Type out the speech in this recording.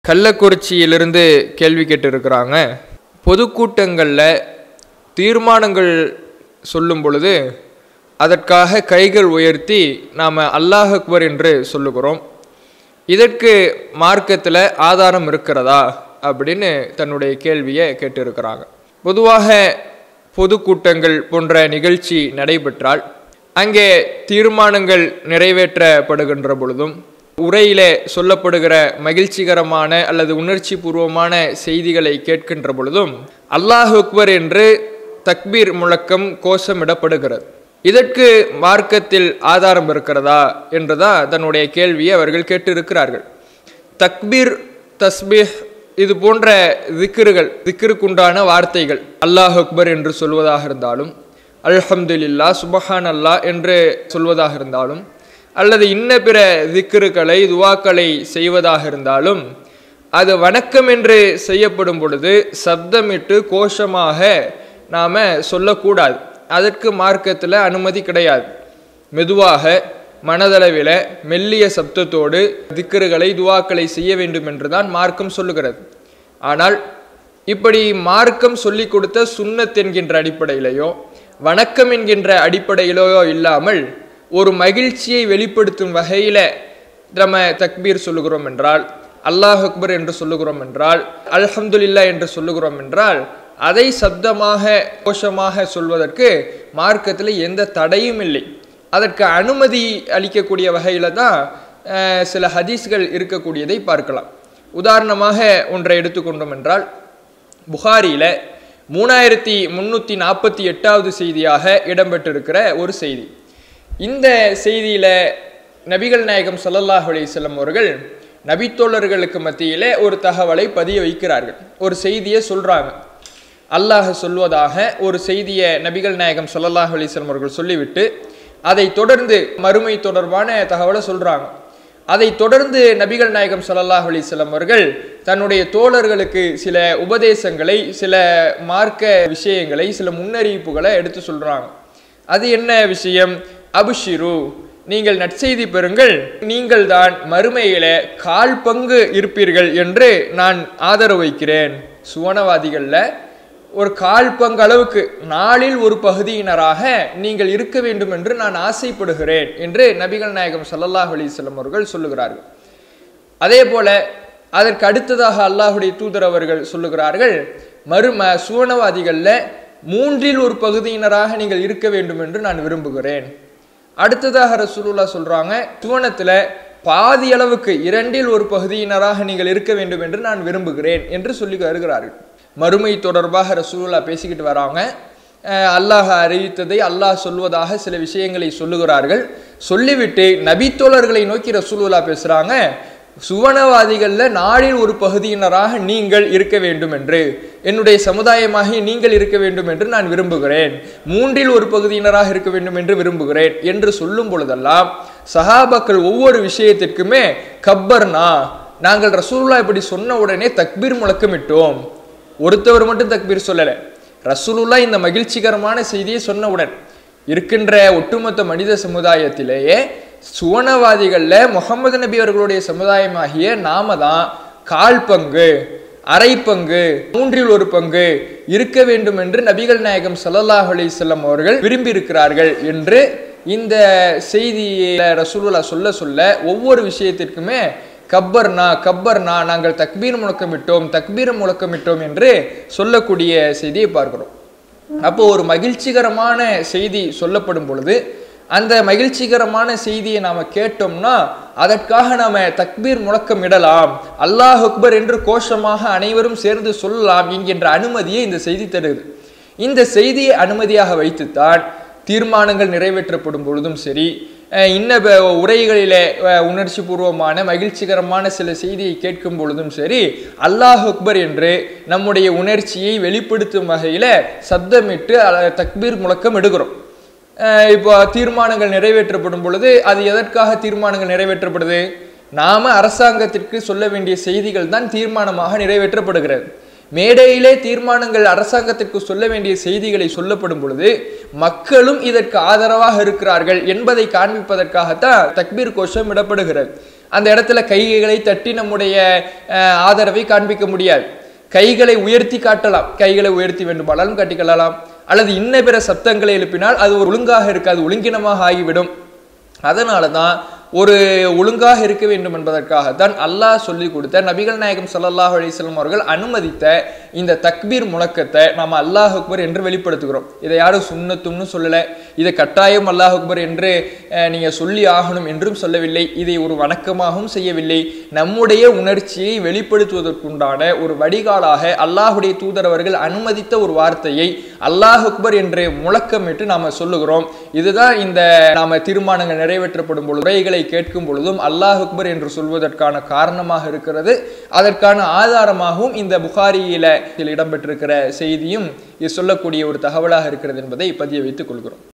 கள்ளக்குறிச்சியிலிருந்து கேள்வி கேட்டிருக்கிறாங்க பொதுக்கூட்டங்களில் தீர்மானங்கள் சொல்லும் பொழுது அதற்காக கைகள் உயர்த்தி நாம் அல்லாஹ் அக்பர் என்று சொல்லுகிறோம் இதற்கு மார்க்கத்தில் ஆதாரம் இருக்கிறதா அப்படின்னு தன்னுடைய கேள்வியை கேட்டிருக்கிறாங்க பொதுவாக பொதுக்கூட்டங்கள் போன்ற நிகழ்ச்சி நடைபெற்றால் அங்கே தீர்மானங்கள் நிறைவேற்றப்படுகின்ற பொழுதும் உரையிலே சொல்லப்படுகிற மகிழ்ச்சிகரமான அல்லது உணர்ச்சி பூர்வமான செய்திகளை கேட்கின்ற பொழுதும் அல்லாஹ் அக்பர் என்று தக்பீர் முழக்கம் கோஷமிடப்படுகிறது இதற்கு மார்க்கத்தில் ஆதாரம் இருக்கிறதா என்றுதான் தன்னுடைய கேள்வியை அவர்கள் கேட்டிருக்கிறார்கள் தக்பீர் தஸ்பீஹ் இது போன்ற திக்கிறுகள் திக்கிற்குண்டான வார்த்தைகள் அல்லாஹ் அக்பர் என்று சொல்வதாக இருந்தாலும் அல்ஹம்துலில்லா சுபஹான் அல்லாஹ் என்று சொல்வதாக இருந்தாலும் அல்லது இன்ன பிற திக்கிறுகளை துவாக்களை செய்வதாக இருந்தாலும் அது வணக்கம் என்று செய்யப்படும் பொழுது சப்தமிட்டு கோஷமாக நாம் சொல்லக்கூடாது அதற்கு மார்க்கத்தில் அனுமதி கிடையாது மெதுவாக மனதளவில் மெல்லிய சப்தத்தோடு திக்கறுகளை துவாக்களை செய்ய வேண்டும் என்று தான் மார்க்கம் சொல்லுகிறது ஆனால் இப்படி மார்க்கம் சொல்லிக் கொடுத்த சுன்னத் என்கின்ற அடிப்படையிலேயோ வணக்கம் என்கின்ற அடிப்படையிலேயோ இல்லாமல் ஒரு மகிழ்ச்சியை வெளிப்படுத்தும் வகையில் நம்ம தக்பீர் சொல்லுகிறோம் என்றால் அல்லாஹ் அக்பர் என்று சொல்லுகிறோம் என்றால் அல்ஹம்துலில்லா என்று சொல்லுகிறோம் என்றால் அதை சப்தமாக கோஷமாக சொல்வதற்கு மார்க்கத்தில் எந்த தடையும் இல்லை அதற்கு அனுமதி அளிக்கக்கூடிய வகையில் தான் சில ஹதீஸ்கள் இருக்கக்கூடியதை பார்க்கலாம் உதாரணமாக ஒன்றை எடுத்துக்கொண்டோம் என்றால் புகாரியில் மூணாயிரத்தி முந்நூற்றி நாற்பத்தி எட்டாவது செய்தியாக இடம்பெற்றிருக்கிற ஒரு செய்தி இந்த செய்தியில் நபிகள் நாயகம் சல்லல்லாஹ் அலிசல்லம் அவர்கள் நபித்தோழர்களுக்கு மத்தியிலே ஒரு தகவலை பதிய வைக்கிறார்கள் ஒரு செய்தியை சொல்கிறாங்க அல்லாஹ் சொல்வதாக ஒரு செய்தியை நபிகள் நாயகம் சல்லல்லாஹ் அலிஸ்லம் அவர்கள் சொல்லிவிட்டு அதை தொடர்ந்து மறுமை தொடர்பான தகவலை சொல்கிறாங்க அதை தொடர்ந்து நபிகள் நாயகம் சல்லல்லாஹ் அலிஸ்லம் அவர்கள் தன்னுடைய தோழர்களுக்கு சில உபதேசங்களை சில மார்க்க விஷயங்களை சில முன்னறிவிப்புகளை எடுத்து சொல்கிறாங்க அது என்ன விஷயம் அபுஷிரு நீங்கள் நற்செய்தி பெறுங்கள் நீங்கள் தான் மறுமையில கால் பங்கு இருப்பீர்கள் என்று நான் ஆதரவு வைக்கிறேன் சுவனவாதிகளில் ஒரு கால் பங்கு அளவுக்கு நாளில் ஒரு பகுதியினராக நீங்கள் இருக்க வேண்டும் என்று நான் ஆசைப்படுகிறேன் என்று நபிகள் நாயகம் சல்லல்லாஹ் அலிஸ்லம் அவர்கள் சொல்லுகிறார்கள் அதே போல அதற்கு அடுத்ததாக அல்லாஹுடைய தூதர் அவர்கள் சொல்லுகிறார்கள் மறும சுவனவாதிகளில் மூன்றில் ஒரு பகுதியினராக நீங்கள் இருக்க வேண்டும் என்று நான் விரும்புகிறேன் அடுத்ததாக ரசூலுல்லா சொல்றாங்க சுவனத்தில் பாதி அளவுக்கு இரண்டில் ஒரு பகுதியினராக நீங்கள் இருக்க வேண்டும் என்று நான் விரும்புகிறேன் என்று சொல்லி வருகிறார்கள் மறுமை தொடர்பாக ரசூலுல்லா பேசிக்கிட்டு வராங்க அல்லாஹ் அறிவித்ததை அல்லாஹ் சொல்வதாக சில விஷயங்களை சொல்லுகிறார்கள் சொல்லிவிட்டு நபித்தோழர்களை நோக்கி ரசூலுல்லா பேசுகிறாங்க சுவனவாதிகளில் நாளில் ஒரு பகுதியினராக நீங்கள் இருக்க வேண்டும் என்று என்னுடைய சமுதாயமாக நீங்கள் இருக்க வேண்டும் என்று நான் விரும்புகிறேன் மூன்றில் ஒரு பகுதியினராக இருக்க வேண்டும் என்று விரும்புகிறேன் என்று சொல்லும் பொழுதெல்லாம் சஹாபாக்கள் ஒவ்வொரு விஷயத்திற்குமே கப்பர்னா நாங்கள் ரசூல்லா இப்படி சொன்ன உடனே தக்பீர் முழக்கமிட்டோம் ஒருத்தவர் மட்டும் தக்பீர் சொல்லலை ரசூலுல்லா இந்த மகிழ்ச்சிகரமான செய்தியை சொன்னவுடன் இருக்கின்ற ஒட்டுமொத்த மனித சமுதாயத்திலேயே சுவனவாதிகளில் முகமது நபி அவர்களுடைய சமுதாயமாகிய நாம தான் கால் பங்கு அரை பங்கு மூன்றில் ஒரு பங்கு இருக்க வேண்டும் என்று நபிகள் நாயகம் சல்லல்லாஹ் அலிசல்லம் அவர்கள் விரும்பி இருக்கிறார்கள் என்று இந்த செய்தியில ரசூலுல்லா சொல்ல சொல்ல ஒவ்வொரு விஷயத்திற்குமே கப்பர்னா கப்பர்னா நாங்கள் தக்பீர் முழக்கமிட்டோம் தக்பீர் முழக்கமிட்டோம் என்று சொல்லக்கூடிய செய்தியை பார்க்கிறோம் அப்போ ஒரு மகிழ்ச்சிகரமான செய்தி சொல்லப்படும் பொழுது அந்த மகிழ்ச்சிகரமான செய்தியை நாம் கேட்டோம்னா அதற்காக நாம் தக்பீர் முழக்கமிடலாம் அல்லாஹ் அக்பர் என்று கோஷமாக அனைவரும் சேர்ந்து சொல்லலாம் என்கின்ற அனுமதியை இந்த செய்தி தருது இந்த செய்தியை அனுமதியாக வைத்துத்தான் தீர்மானங்கள் நிறைவேற்றப்படும் பொழுதும் சரி இன்ன உரைகளிலே உணர்ச்சி பூர்வமான மகிழ்ச்சிகரமான சில செய்தியை கேட்கும் பொழுதும் சரி அல்லாஹ் அக்பர் என்று நம்முடைய உணர்ச்சியை வெளிப்படுத்தும் வகையில் சப்தமிட்டு தக்பீர் முழக்கம் எடுக்கிறோம் இப்போ தீர்மானங்கள் நிறைவேற்றப்படும் பொழுது அது எதற்காக தீர்மானங்கள் நிறைவேற்றப்படுது நாம அரசாங்கத்திற்கு சொல்ல வேண்டிய செய்திகள் தான் தீர்மானமாக நிறைவேற்றப்படுகிறது மேடையிலே தீர்மானங்கள் அரசாங்கத்திற்கு சொல்ல வேண்டிய செய்திகளை சொல்லப்படும் பொழுது மக்களும் இதற்கு ஆதரவாக இருக்கிறார்கள் என்பதை காண்பிப்பதற்காகத்தான் தக்பீர் கோஷம் இடப்படுகிறது அந்த இடத்துல கைகளை தட்டி நம்முடைய அஹ், ஆதரவை காண்பிக்க முடியாது கைகளை உயர்த்தி காட்டலாம் கைகளை உயர்த்தி வேண்டுமானாலும் காட்டிக்கொள்ளலாம் அல்லது இன்ன பிற சப்தங்களை எழுப்பினால் அது ஒரு ஒழுங்காக இருக்காது ஒழுங்கினமாக ஆகிவிடும் அதனால தான் ஒரு ஒழுங்காக இருக்க வேண்டும் என்பதற்காகத்தான் அல்லாஹ் சொல்லி கொடுத்த நபிகள் நாயகம் ஸல்லல்லாஹு அலைஹி வஸல்லம் அவர்கள் அனுமதித்த இந்த தக்பீர் முழக்கத்தை நாம அல்லாஹ் அக்பர் என்று வெளிப்படுத்துகிறோம் இதை யாரும் சுன்னத்தும்னு சொல்லலை இதை கட்டாயம் அல்லாஹ் அக்பர் என்று அஹ், நீங்க சொல்லி ஆகணும் என்றும் சொல்லவில்லை இதை ஒரு வணக்கமாகவும் செய்யவில்லை நம்முடைய உணர்ச்சியை வெளிப்படுத்துவதற்குண்டான ஒரு வடிகாலாக அல்லாஹுடைய தூதர் அவர்கள் அனுமதித்த ஒரு வார்த்தையை அல்லாஹ் அக்பர் என்று முழக்கமிட்டு நாம சொல்லுகிறோம் இதுதான் இந்த நாம தீர்மானங்கள் நிறைவேற்றப்படும் பொழுது உரைகளை கேட்கும் பொழுதும் அல்லாஹ் அக்பர் என்று சொல்வதற்கான காரணமாக இருக்கிறது அதற்கான ஆதாரமாகவும் இந்த புகாரியில இதில் இடம்பெற்றிருக்கிற செய்தியும் இது சொல்லக்கூடிய ஒரு தகவலாக இருக்கிறது என்பதை பதிய வைத்துக் கொள்கிறோம்